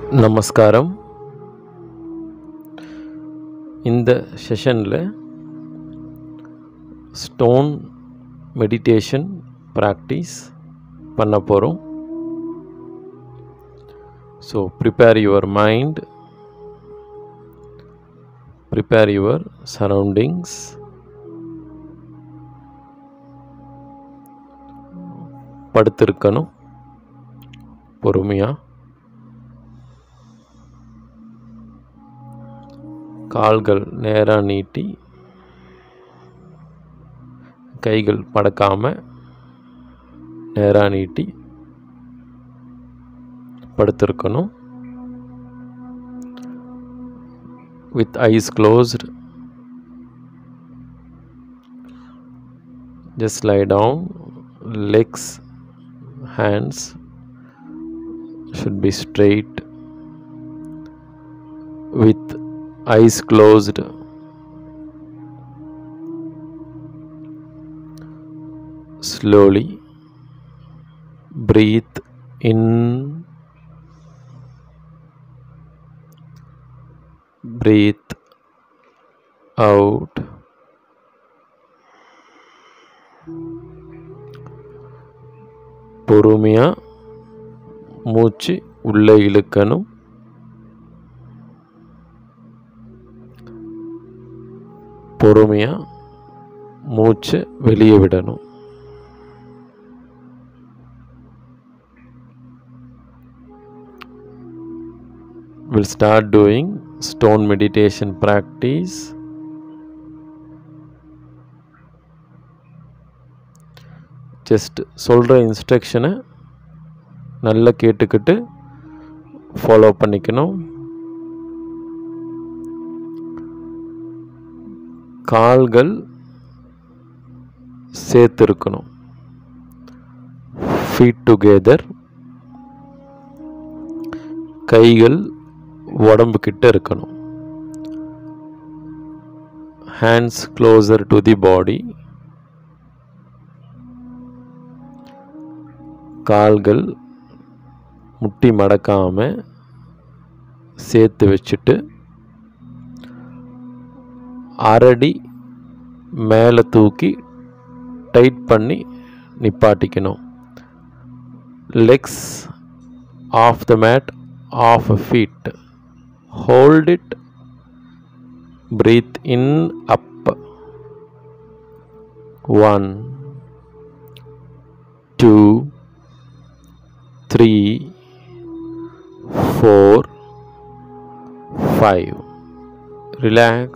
நமஸ்காரம் இந்த செஷனில் ஸ்டோன் மெடிடேஷன் ப்ராக்டிஸ் பண்ண போகிறோம் so prepare your mind prepare your surroundings படுத்திருக்கணும் பொறுமையாக கால்கள் நேராக நீட்டி கைகள் படக்காமல் நேராக நீட்டி படுத்திருக்கணும் with eyes closed just lie down legs hands should be straight with eyes closed slowly breathe in breathe out பொறுமையாக மூச்சு உள்ளே இழுக்கணும் பொறுமையாக மூச்சு வெளியே விடணும் will start doing stone meditation practice just சொல்கிற இன்ஸ்ட்ரக்ஷனை நல்லா கேட்டுக்கிட்டு ஃபாலோ பண்ணிக்கணும் கால்கள் சேர்த்துருக்கணும் ஃபீட் டுகெதர் கைகள் உடம்பு கிட்ட இருக்கணும் hands closer to the body கால்கள் முட்டி மடக்காமல் சேர்த்து வச்சுட்டு அரடி மேலே தூக்கி டைட் பண்ணி நிப்பாட்டிக்கணும் legs off the mat off a feet hold it breathe in up one two three, four, five. Relax.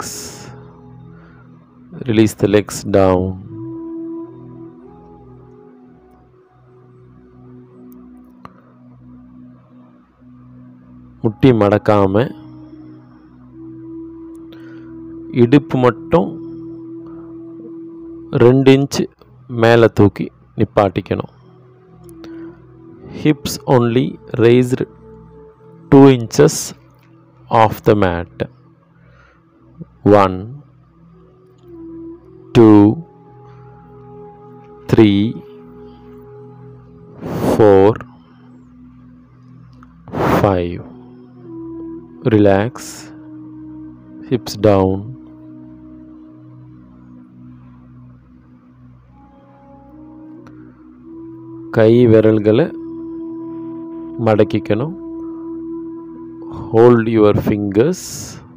Release the legs down. முட்டி மடக்காம இடுப்பு மட்டும் ரெண்டு இன்ச்சு மேலே தூக்கி நிப்பாட்டிக்கணும் hips only raised 2 inches off the mat 1 2 3 4 5 relax hips down கை விரல்களை மடக்கிக்கணும் hold your fingers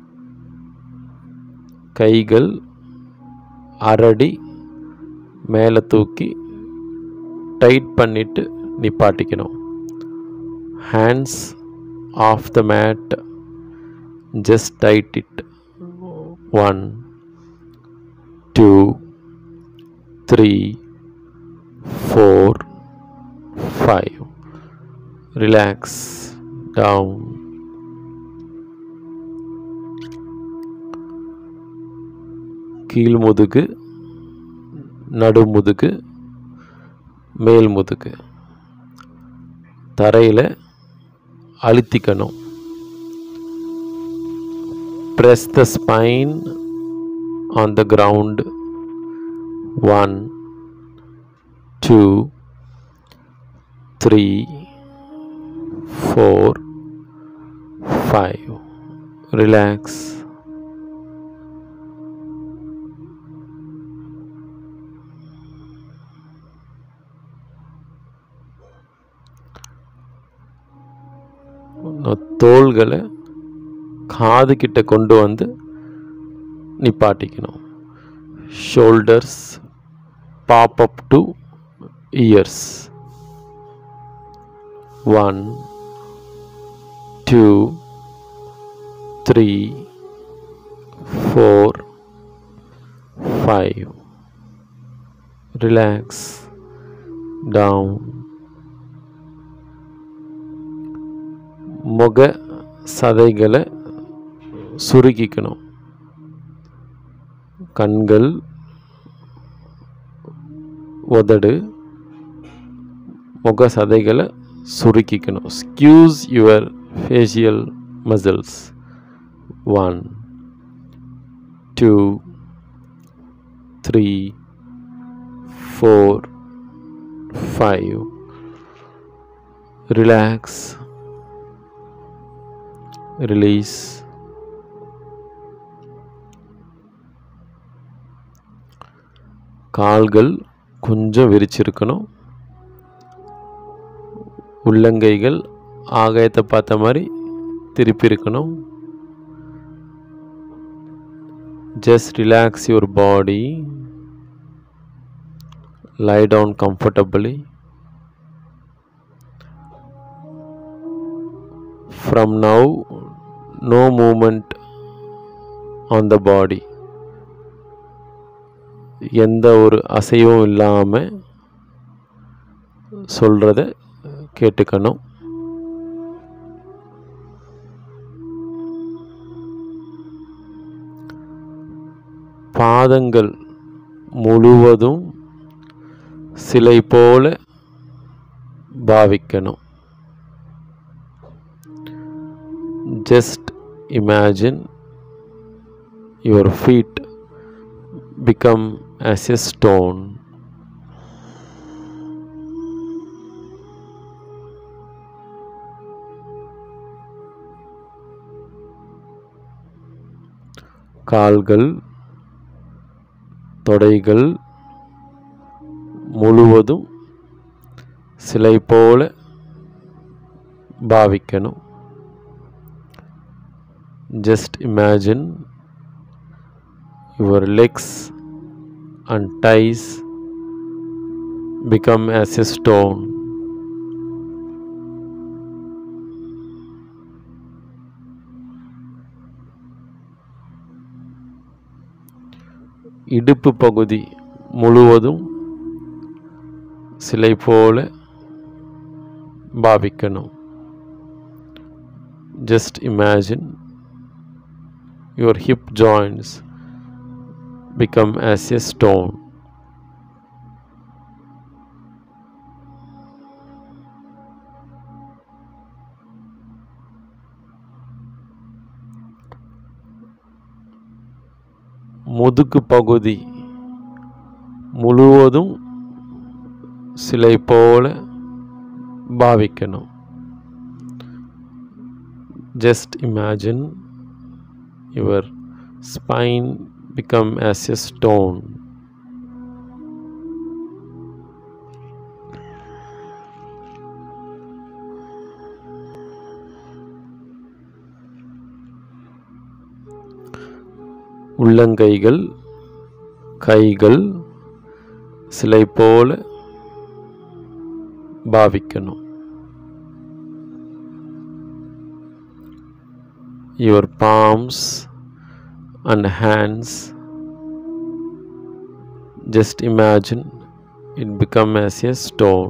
கைகள் அரடி மேலே தூக்கி டைட் பண்ணிட்டு நிப்பாட்டிக்கணும் hands off the mat just tight it one two three four five relax down கீழ் முதுகு நடுமுதுகு மேல் முதுகு தரையில் அழுத்திக்கணும் press the spine on the ground one two three four five. Relax. உன்னோட தோள்களை காது கிட்ட கொண்டு வந்து நிப்பாட்டிக்கணும் shoulders pop up to ears one two three four five relax down முக சதைகளை சுருக்கிக்கணும் கண்கள் உதடு முக சதைகளை சுருக்கிக்கணும் squeeze your facial muscles one two three four five relax release கால்கள் கொஞ்சம் விரிச்சிருக்கணும் உள்ளங்கைகள் ஆகாயத்தை பார்த்த மாதிரி திருப்பி இருக்கணும் just relax your body lie down comfortably from now no movement on the body எந்த ஒரு அசைவும் இல்லாமல் சொல்கிறத கேட்டுக்கணும் பாதங்கள் முழுவதும் சிலை போல பாவிக்கணும் just imagine your feet become as a stone கால்கள் தொடைகள் முழுவதும் சிலை போல பாவிக்கணும் just imagine your legs and thighs become as a stone இடுப்பு பகுதி முழுவதும் சிலை போல பாவிக்கணும் just imagine your hip joints become as a stone. முதுகு பகுதி முழுவதும் சிலை போல பாவிக்கணும் just imagine your spine become as a stone உள்ளங்கைகள் கைகள் சிலை போல பாவிக்கணும் your palms and hands just imagine it become as a stone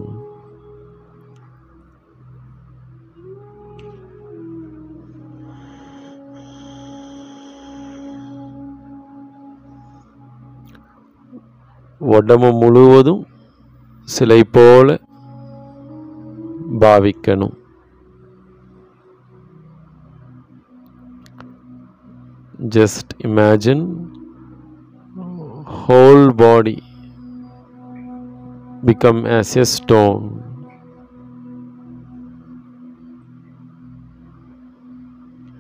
உடம்பு முழுவதும் சிலை போல பாவிக்கணும் just imagine whole body become as a stone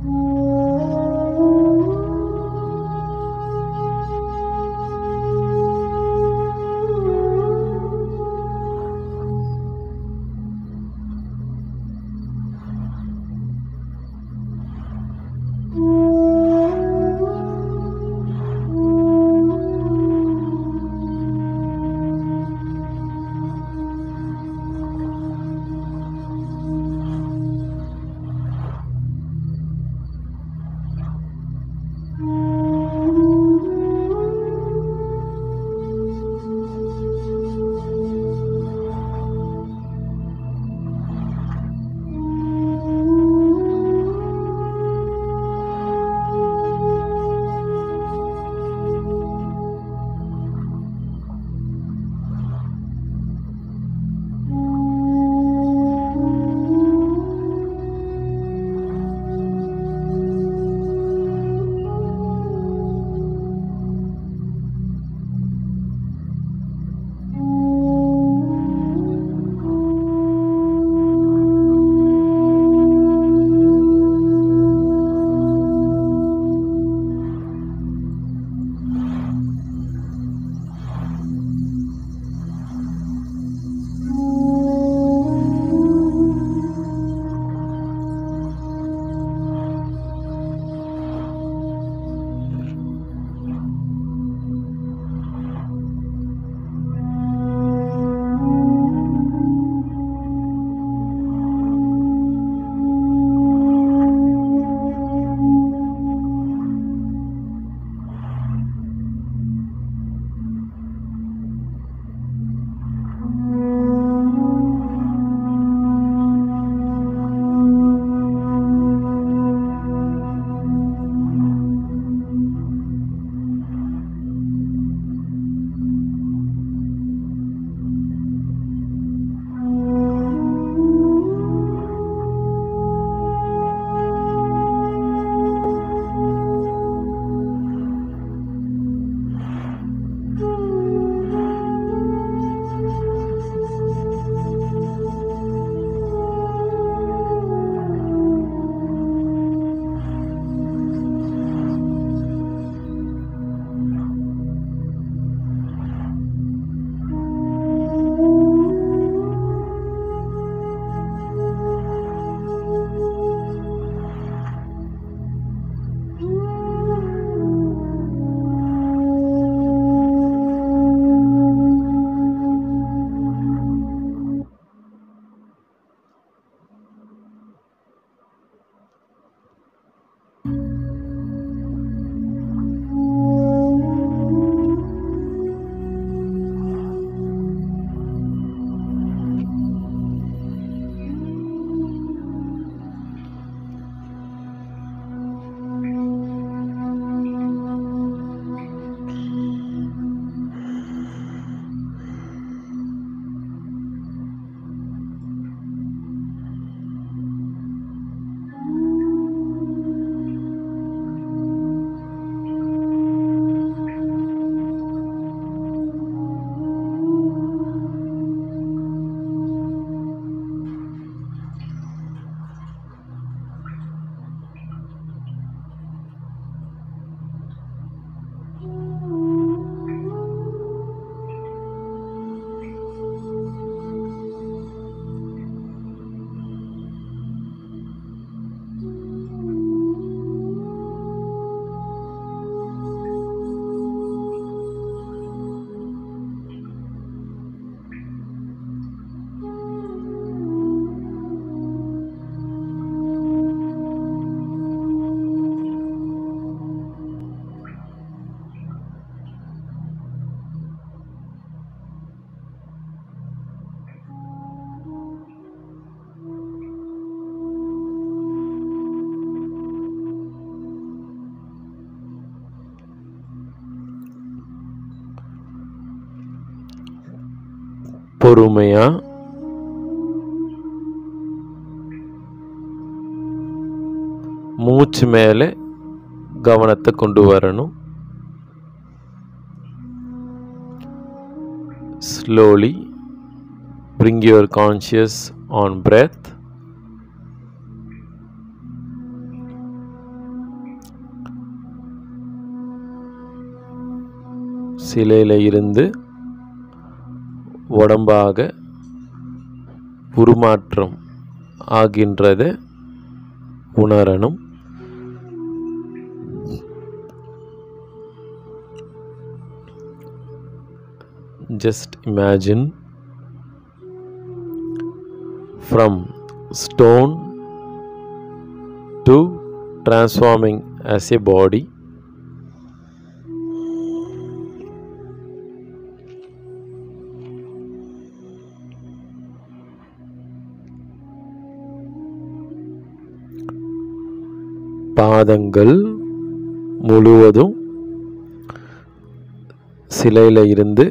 பொறுமையாக மூச்சு மேலே கவனத்தை கொண்டு வரணும் slowly bring your conscious on breath சிலையில் இருந்து உடம்பாக உருமாற்றம் ஆகின்றதை உணரணும் just imagine from stone to transforming as a body பாதங்கள் முழுவதும் சிலையில் இருந்து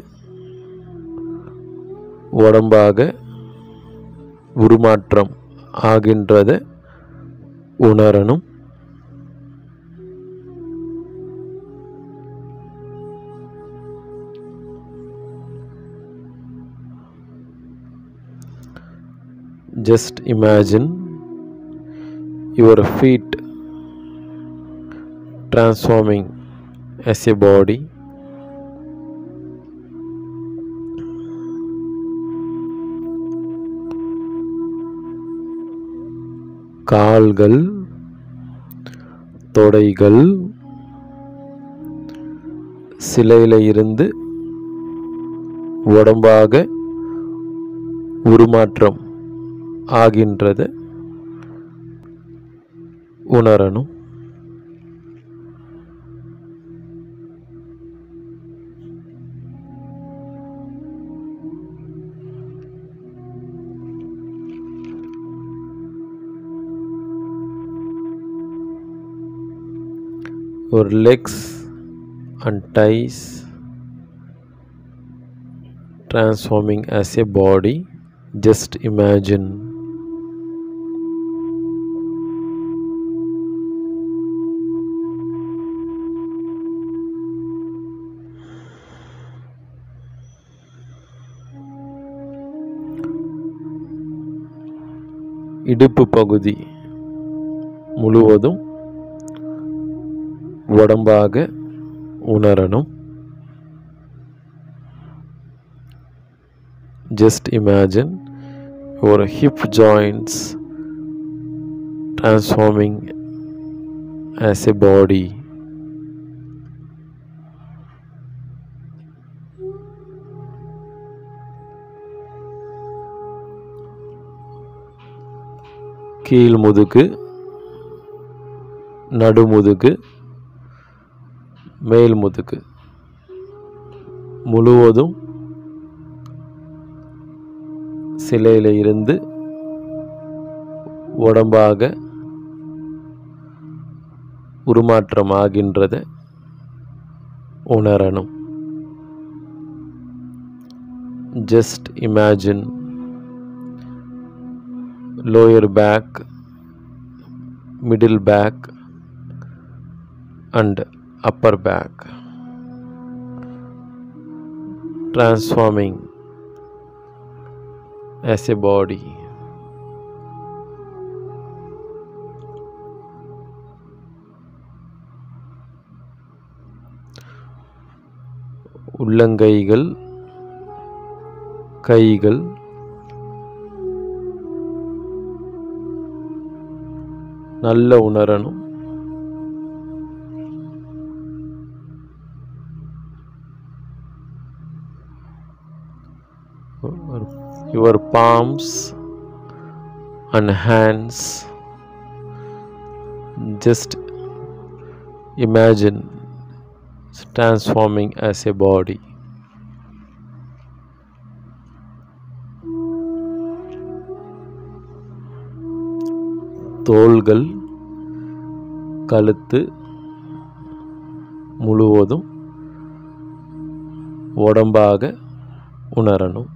உடம்பாக உருமாற்றம் ஆகின்றதை உணரணும் just imagine your feet transforming as a body கால்கள் தொடைகள் சிலையில் இருந்து உடம்பாக உருமாற்றம் ஆகின்றதை உணரணும் your legs and thighs transforming as a body just imagine இடுப்பு பகுதி முழுவதும் உடம்பாக உணரணும் just imagine your hip joints transforming as a body கீழ் முதுகு நடுமுதுகு மேல் முதுகு முழுவதும் சிலையில் இருந்து உடம்பாக உருமாற்றம் ஆகின்றதை உணரணும் just imagine lower back middle back and upper back transforming as a body உள்ளங்கைகள் கைகள் நல்ல உணரணும் your palms and hands just imagine transforming as a body தோள்கள் கழுத்து முழுவதும் உடம்பாக உணரணும்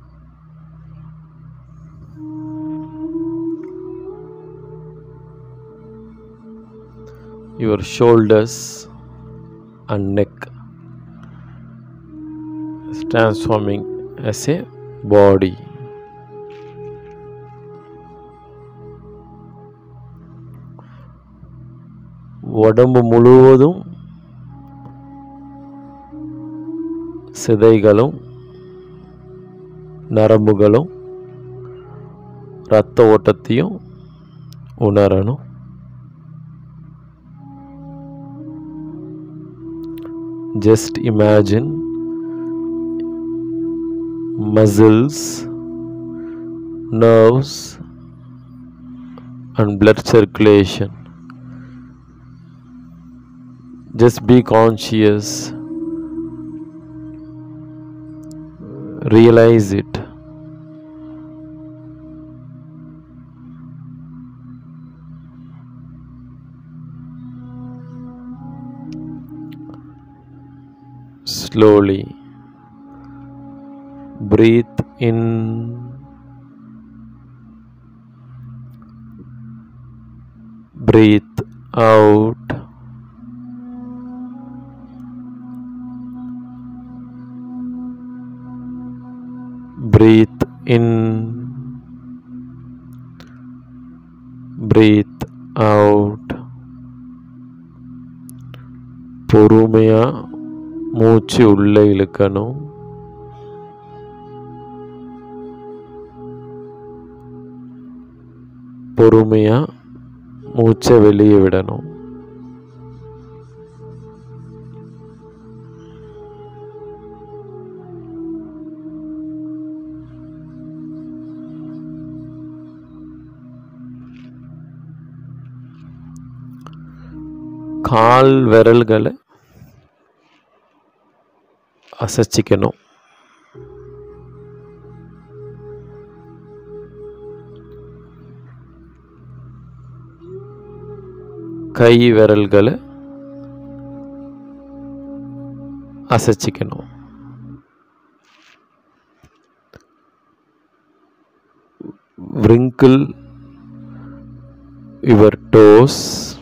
your shoulders and neck is transforming as a body உடம்பு முழுவதும் சிதைகளும் நரம்புகளும் இரத்த ஓட்டத்தையும் உணரணும் just imagine muscles nerves and blood circulation just be conscious realize it slowly breathe in breathe out breathe in breathe out பொறுமையாக மூச்சு உள்ளே இழுக்கணும் பொறுமையாக மூச்சை வெளியே விடணும் கால் விரல்களை அசைச்சிக்கணும் கை விரல்களை அசைச்சிக்கணும் wrinkle your toes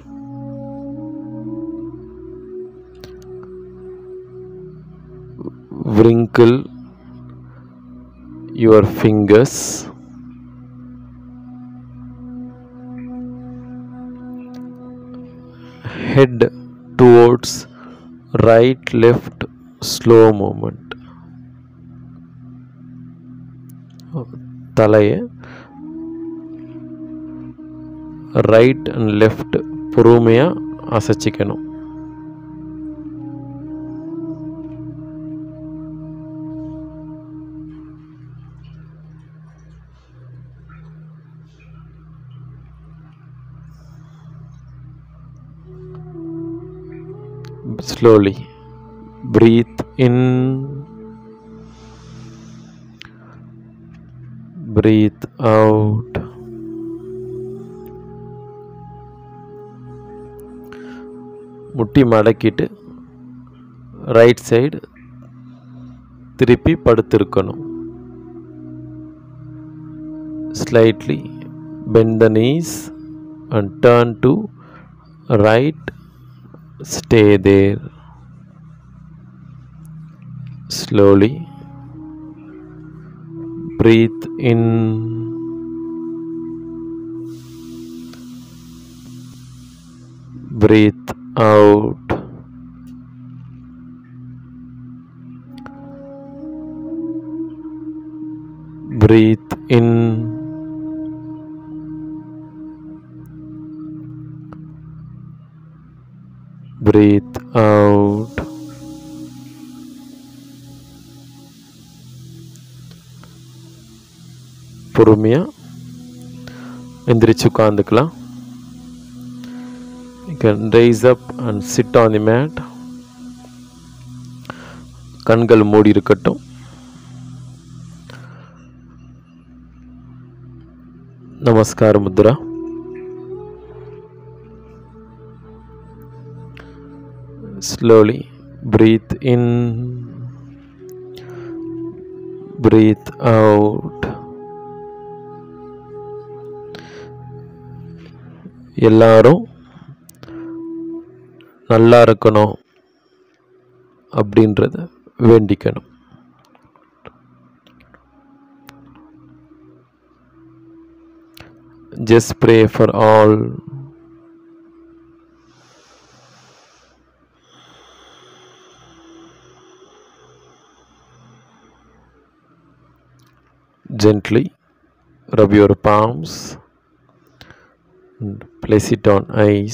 wrinkle your fingers head towards right left slow movement தலையை ரைட் அண்ட் லெஃப்ட் பொறுமையாக அசைச்சிக்கணும் slowly breathe in breathe out முட்டி மடக்கிட்டு ரைட் சைடு திருப்பி படுத்திருக்கணும் slightly bend the knees and turn to right stay there slowly breathe in breathe out breathe in breathe out பொறுமையாக எந்திரிச்சு உட்காந்துக்கலாம் You can raise up and sit on the mat. கண்கள் மூடி இருக்கட்டும் நமஸ்கார Mudra slowly breathe in breathe out எல்லாரும் நல்லா இருக்கணும் அப்படின்றத வேண்டிக்கணும் just pray for all Gently rub your palms and place it on eyes.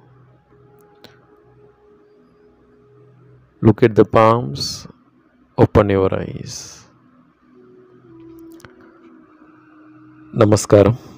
Look at the palms, open your eyes. நமஸ்காரம்